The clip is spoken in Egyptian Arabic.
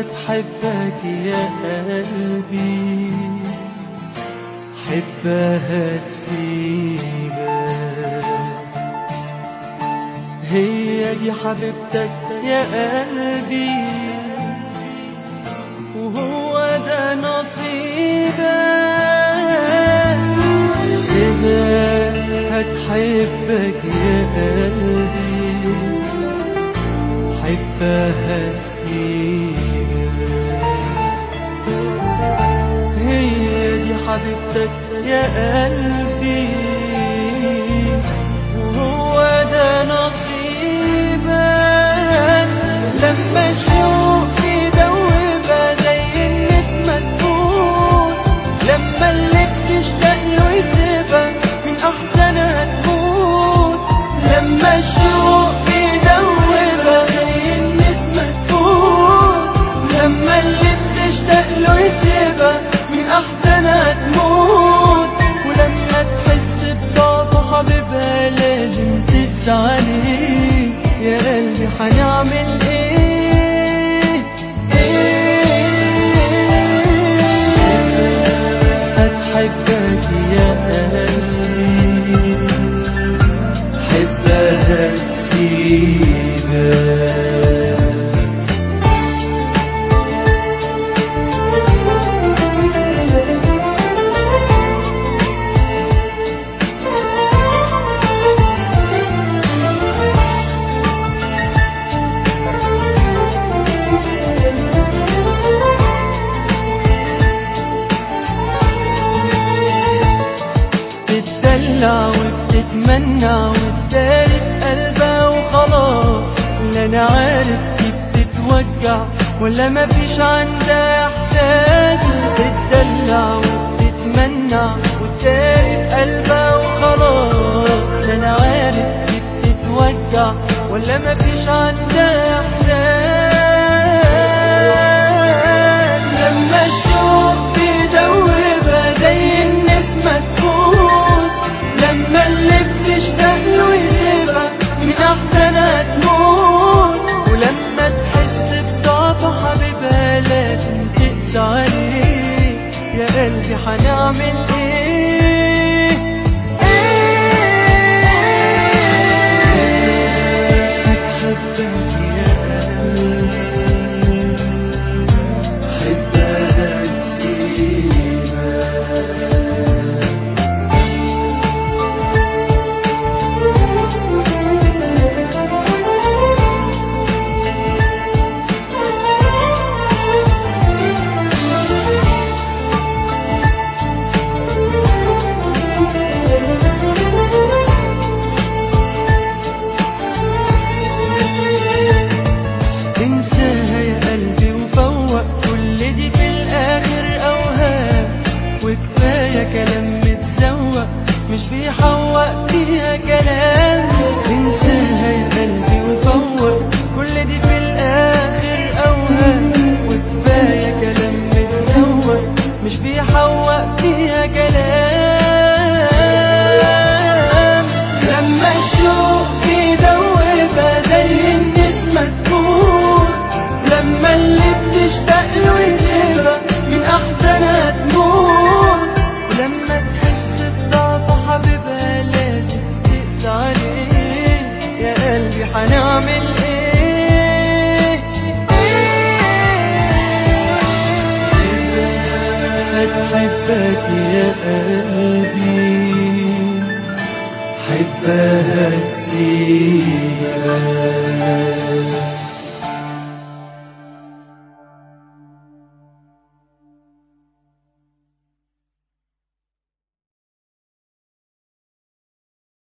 هتحبك يا قلبي حبها تسيبك هي دي حبيبتك يا قلبي وهو ده نصيبك سيبها هتحبك يا قلبي حبها تسيبك هي دي حبيبتك يا قلبي وهو ده نصيبك لما الشوق يدوبها زي النسمة تموت لما اللي بتشتاق له يسيبها من أحزانها تموت لما الشوق يدوبها زي النسمة تموت لما اللي بتشتاق له يسيبها من أحزانها تموت ولما تحس بضعف حبيبها لازم تقسى عليه يا قلبي هنعمل ايه ايه هتحبك يا قلبي حبها تسيبك بتدلع وبتتمنى وتداري بقلبها وخلاص لا انا عارف دي بتتوجع ولا مفيش عندها احساس بتدلع وبتتمنى وتداري بقلبها وخلاص لا انا عارف دي بتتوجع ولا مفيش عندها احساس لما الشوق بيدوبها زي النسمة تموت لما اللي بتشتاق له يسيبها من أحزانها تموت ولما تحس بضعف حبيبها لازم تقسى عليه يا قلبي هنعمل ايه هتحبك يا قلبي حبها تسيبك انساها يا قلبي وفوق كل دي في الاخر اوهام وكفايه كلام متزوق مش بيحوق فيها كلام